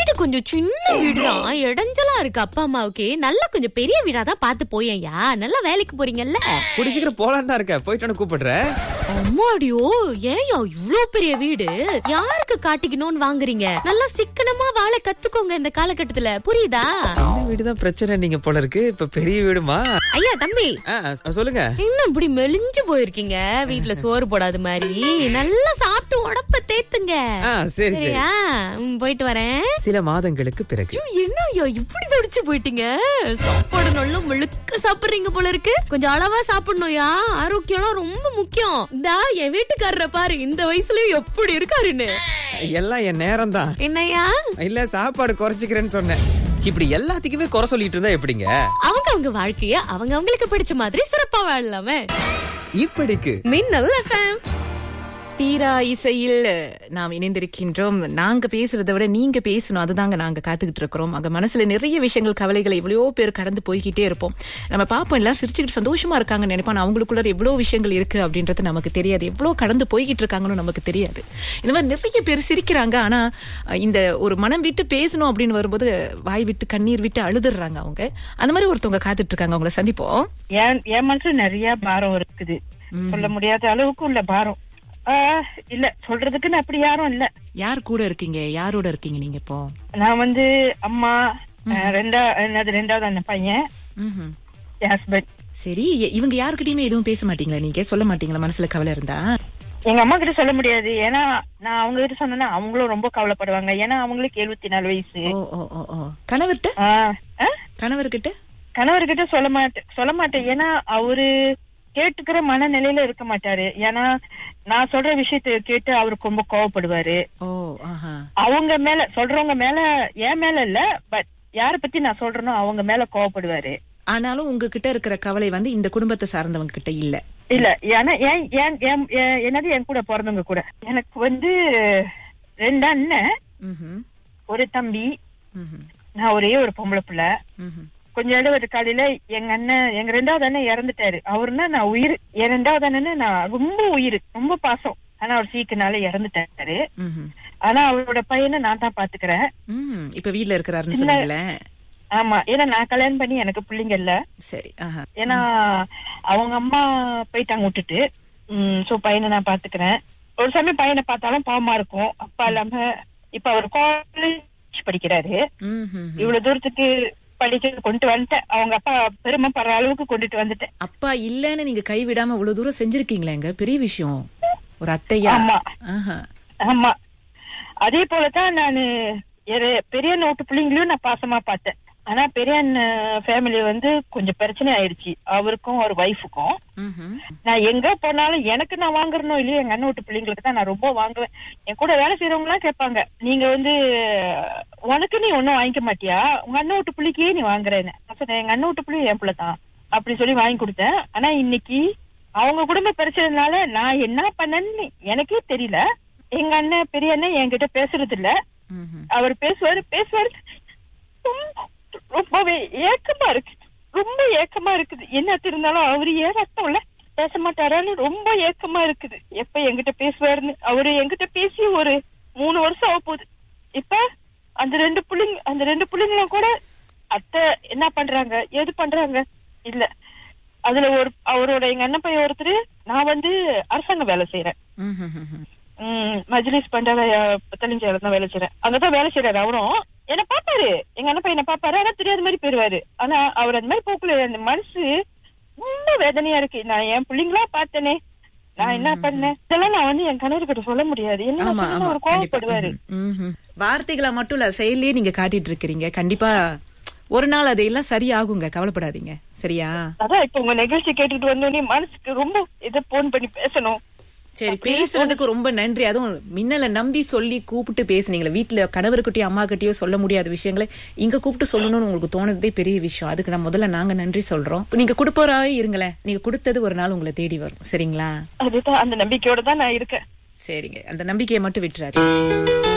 வீடு கொஞ்சம் சின்ன வீடுதான் இடைஞ்சலா இருக்கு அப்பா அம்மாவுக்கு நல்லா கொஞ்சம் பெரிய வீடா தான் பார்த்து போயேன்யா நல்லா வேலைக்கு போறீங்கல்ல கூடி சீக்கிரம் போலான்னு தான் இருக்கேன் போயிட்டு கூப்பிடுறேன் அம்மாடியோ ஏன்யா இவ்ளோ பெரிய வீடு யாருக்கு காட்டிக்கணும்னு வாங்குறீங்க நல்லா சிக்கனமா வாழ கத்துக்கோங்க இந்த காலகட்டத்துல புரியுதா சின்ன வீடு தான் பிரச்சனை நீங்க போல இருக்கு இப்ப பெரிய வீடுமா ஐயா தம்பி ஆ, சொ- சொல்லுங்க என்ன இப்படி மெலிஞ்சு போயிருக்கீங்க வீட்ல சோறு போடாத மாதிரி நல்லா சாப்பிட்டு உடம்ப தேத்துங்க ஆ சரி சரி சரியா ம், போயிட்டு வரேன் சில மாதங்களுக்கு பிறகு ஐயோ, என்ன ஐயா இப்படி தடிச்சு போயிட்டீங்க சாப்பாடு நல்லா முழுக்க சாப்பிடுறீங்க போல இருக்கு கொஞ்சம் அளவா சாப்பிடணும்யா ஆரோக்கியம்லாம் ரொம்ப முக்கியம் இந்தா என் வீட்டுக்காரரை பாரு இந்த வயசுலயும் எப்படி இருக்காருன்னு எல்லாம் என் நேரம் தான் என்னய்யா இல்ல சாப்பாடு குறைச்சிக்கிறேன்னு சொன்னேன் இப்படி எல்லாத்துக்குமே குறை சொல்லிட்டு இருந்தா எப்படிங்க அவங்க அவங்க வாழ்க்கைய அவங்க அவங்களுக்கு பிடிச்ச மாதிரி சிறப்பா வாழலாமே இப்படிக்கு மின்னல் எஃப்எம் தீரா இசையில் நாம் இணைந்திருக்கின்றோம் நாங்க பேசுறதை விட நீங்க பேசணும் அதுதாங்க நாங்க காத்துக்கிட்டு இருக்கிறோம் அங்க மனசுல நிறைய விஷயங்கள் கவலைகளை எவ்வளவோ பேர் கடந்து போய்கிட்டே இருப்போம் நம்ம பார்ப்போம் எல்லாம் சிரிச்சுக்கிட்டு சந்தோஷமா இருக்காங்கன்னு நினைப்போம் ஆனா அவங்களுக்குள்ள எவ்வளவு விஷயங்கள் இருக்கு அப்படின்றது நமக்கு தெரியாது எவ்வளவு கடந்து போய்கிட்டு இருக்காங்கன்னு நமக்கு தெரியாது இந்த மாதிரி நிறைய பேர் சிரிக்கிறாங்க ஆனா அஹ், இந்த ஒரு மனம் விட்டு பேசணும் அப்படின்னு வரும்போது வாய் விட்டு கண்ணீர் விட்டு அழுதுறாங்க அவங்க அந்த மாதிரி ஒருத்தவங்க காத்துட்டு இருக்காங்க அவங்கள சந்திப்போம் என் என் மனசுல நிறைய பாரம் இருக்குது சொல்ல முடியாத அளவுக்கு உள்ள பாரம் ஆ, இல்ல சொல்றதுக்குன்னு அப்படி யாரும் இல்ல யார் கூட இருக்கீங்க யாரோட இருக்கீங்க நீங்க இப்போ நான் வந்து அம்மா ஆ, ரெண்டா என்னது ரெண்டாவது அந்த பையன் ம்ஹும். என் ஹஸ்பண்ட் சரி இ- இவங்க யாருக்கிட்டயுமே எதுவும் பேச மாட்டீங்களா நீங்க சொல்ல மாட்டீங்களா மனசுல கவலை இருந்தா எங்க அம்மா கிட்ட சொல்ல முடியாது ஏன்னா நான் அவங்க கிட்ட சொன்னேன்னா அவங்களும் ரொம்ப கவலைப்படுவாங்க ஏன்னா அவங்களுக்கு எழுபத்தி நாலு வயசு ஓ ஓ ஓ ஓ கணவர்கிட்ட ஆ, ஆ? கணவர்கிட்ட கணவர்கிட்ட சொல்ல மாட்டேன் சொல்ல மாட்டேன் ஏன்னா அவரு கேட்டுக்கிற மனநிலையில இருக்க மாட்டாரு ஏன்னா நான் சொல்ற விஷயத்தை கேட்டு அவருக்கு ரொம்ப கோவப்படுவாரு ஓ ஆஹா அவங்க மேல சொல்றவங்க மேல என் மேல இல்ல பட் யார பத்தி நான் சொல்றேனோ அவங்க மேல கோவப்படுவாரு ஆனாலும் உங்ககிட்ட இருக்கிற கவலை வந்து இந்த குடும்பத்தை சார்ந்தவங்க கிட்ட இல்ல இல்ல ஏன்னா ஏன் ஏன் ஏன் ஏன் என்னது என் கூட பிறந்தவங்க கூட எனக்கு வந்து ரெண்டு அண்ணன் ம்ஹும். ஒரு தம்பி ம்ஹும். நான் ஒரே ஒரு பொம்பளை பிள்ளை ம்ஹும். கொஞ்ச நாள் ஒரு காலையில எங்க அண்ணன் எங்க ரெண்டாவது அண்ணன் இறந்துட்டாரு அவருன்னா நான் உயிர் என் ரெண்டாவது அண்ணன் நான் ரொம்ப உயிர் ரொம்ப பாசம் ஆனா அவர் சீக்கிரனால இறந்துட்டாரு ம்ஹும். ஆனா அவரோட பையனை நான் தான் பாத்துக்கிறேன் ம், இப்ப வீட்ல இருக்கிறாருன்னு சொன்னீங்களே ஆமா ஏன்னா நான் கல்யாணம் பண்ணி எனக்கு பிள்ளைங்க இல்ல சரி ஆஹா ஏன்னா அவங்க அம்மா போயிட்டாங்க விட்டுட்டு சோ பையனை நான் பாத்துக்கிறேன் ஒரு சமயம் பையனை பார்த்தாலும் பாவமா இருக்கும் அப்பா இல்லாம இப்ப அவர் காலேஜ் படிக்கிறாரு ம்ஹும். இவ்வளவு தூரத்துக்கு படிக்க கொண்டு வந்துட்டேன் அவங்க அப்பா பெருமைப்படுற அளவுக்கு கொண்டுட்டு வந்துட்டேன் அப்பா இல்லன்னு நீங்க கைவிடாம இவ்வளவு தூரம் செஞ்சிருக்கீங்களேங்க பெரிய விஷயம் ஒரு அத்தையா ஆமா. ஆஹா ஆமா அதே போலதான் நானு எரு- பெரிய நோட்டு பிள்ளைங்களையும் நான் பாசமா பார்த்தேன் ஆனா பெரிய ஃபேமிலி வந்து கொஞ்சம் பிரச்சனை ஆயிடுச்சு அவருக்கும் ஒரு ஒய்ஃபுக்கும் ம்ஹும். நான் எங்க போனாலும் எனக்கு நான் வாங்குறனோ இல்லையோ எங்க அண்ணன் வீட்டு பிள்ளைங்களுக்கு தான் நான் ரொம்ப வாங்குவேன் என் கூட வேலை செய்யறவங்க எல்லாம் கேட்பாங்க நீங்க வந்து உனக்கு நீ ஒண்ணும் வாங்கிக்க மாட்டியா உங்க அண்ணன் வீட்டு பிள்ளைக்கே நீ வாங்குறேன்னு நான் சொன்னேன் எங்க அண்ணன் வீட்டு பிள்ளை என் பிள்ளை தான் அப்படி சொல்லி வாங்கி கொடுத்தேன் ஆனா இன்னைக்கு அவங்க குடும்ப பிரச்சனைனால நான் என்ன பண்ணேன்னு எனக்கே தெரியல எங்க அண்ணன் பெரிய அண்ணன் என்கிட்ட பேசுறது இல்ல ம்ஹும். அவர் பேசுவாரு பேசுவாரு ரொம்ப- ரொம்பவே ஏக்கமா இருக்கு ரொம்ப ஏக்கமா இருக்குது என்ன இருந்தாலும் அவரு ஏன் ரத்தம்ல பேச மாட்டாரான்னு ரொம்ப ஏக்கமா இருக்குது எப்ப என்கிட்ட பேசுவாருன்னு அவரு என்கிட்ட பேசி ஒரு மூணு வருஷம் ஆக போகுது இப்ப அந்த ரெண்டு புள்ளைங்க அந்த ரெண்டு புள்ளைங்களும் கூட அத்தை என்ன பண்றாங்க ஏது பண்றாங்க இல்ல அதுல ஒரு அவரோட எங்க அண்ணன் பையன் ஒருத்தர் நான் வந்து அரசாங்க வேலை செய்யறேன் ம்ஹும். ம், மஜ்லிஸ் பண்ற தெளிஞ்சால தான் வேலை செய்யறேன் அங்கதான் வேலை செய்யறாரு அவரும் என்ன பாப்பாரு எங்க அண்ணன் பையனை பாப்பாரு ஆனா தெரியாத மாதிரி போயிருவாரு ஆனா அவர் அந்த மாதிரி போக்குல அந்த மனசு ரொம்ப வேதனையா இருக்கு நான் என் பிள்ளைங்களா பார்த்தனே நான் என்ன பண்ணேன் இதெல்லாம் நான் வந்து என் கணவர்கிட்ட சொல்ல முடியாது என்ன ஆமா சொன்னா ஆமா அவர் கண்டிப்பா கோவப்படுவாரு ம்ஹும். ம்ஹும். வார்த்தைகளா மட்டும் இல்ல செயல்லயே நீங்க காட்டிட்டு இருக்கிறீங்க கண்டிப்பா ஒரு நாள் அதையெல்லாம் சரியாகுங்க கவலைப்படாதீங்க சரியா அதான் இப்ப உங்க நிகழ்ச்சி கேட்டுட்டு வந்தோடனே மனசுக்கு ரொம்ப இதை போன் பண்ணி பேசணும் சரி பேசுறதுக்கு ரொம்ப நன்றி அதுவும் மின்னலை நம்பி சொல்லி கூப்பிட்டு பேசுனீங்களே வீட்டுல கணவர்கிட்டயோ அம்மா கிட்டயோ சொல்ல முடியாத விஷயங்களை இங்க கூப்பிட்டு சொல்லணும்னு உங்களுக்கு தோணுதே பெரிய விஷயம் அதுக்கு நான் முதல்ல நாங்க நன்றி சொல்றோம் நீங்க கொடுப்பவராவே இருங்களேன் நீங்க கொடுத்தது ஒரு நாள் உங்களை தேடி வரும் சரிங்களா அதுதான் அந்த நம்பிக்கையோட தான் நான் இருக்கேன் சரிங்க அந்த நம்பிக்கையை மட்டும் விட்டுறாரு